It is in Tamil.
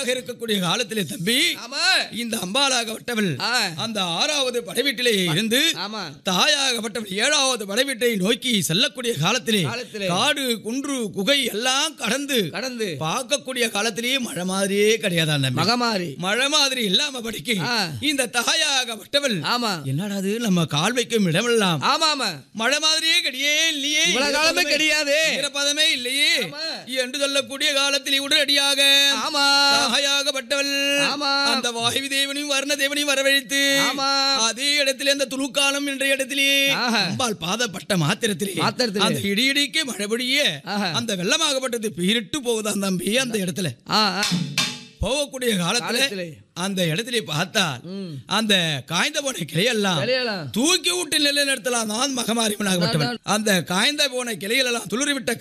தாயாக இருக்கக்கூடிய காலத்திலே தம்பி ஆமா இந்த அம்பாளாகப்பட்டவள் ஆ. அந்த ஆறாவது படைவீட்டிலே இருந்து ஆமா தாயாகப்பட்டவள் ஏழாவது படைவீட்டை நோக்கி செல்லக்கூடிய காலத்திலே காலத்திலே. காடு குன்று குகை எல்லாம் கடந்து கடந்து பார்க்கக்கூடிய காலத்திலேயே மழை மாதிரியே கிடையாதான் தம்பி மகமாரி மழை மாதிரி இல்லாம படிக்க ஆ. இந்த தாயாகப்பட்டவள் ஆமா என்னடா அது நம்ம கால் வைக்கும் இடமெல்லாம் ஆமா ஆமா மழை மாதிரியே கிடையே இல்லையே இவ்வளவு காலமே கிடையாது ஈரப்பதமே இல்லையே ஆமா. என்று சொல்லக்கூடிய காலத்தில் உடனடியாக ஆமா தாயாகப்பட்டவள் ஆமா. அந்த வாயு தேவனையும் வர்ண தேவனையும் வரவழைத்து ஆமா. அதே இடத்திலே அந்த துணுக்காலம் என்ற இடத்திலே ஆஹா. அம்பாள் பாதப்பட்ட மாத்திரத்திலே மாத்திரத்திலே. அந்த இடி இடிக்க மழை பொழிய ஆஹா. அந்த வெள்ளமாகப்பட்டது பீரிட்டு போகுதாம் தம்பி அந்த இடத்துல ஆ ஆ. போகக்கூடிய காலத்துல காலத்திலே. அந்த இடத்திலே பார்த்தால் ம். அந்த காய்ந்த போன கிளையெல்லாம் வெளியலாம் தூக்கி விட்டு நிலை நிறுத்தலாம் தான் மகமாரிவனாகப்பட்டவன் அந்த காய்ந்த போன கிளைகளெல்லாம் துளிர்விட்ட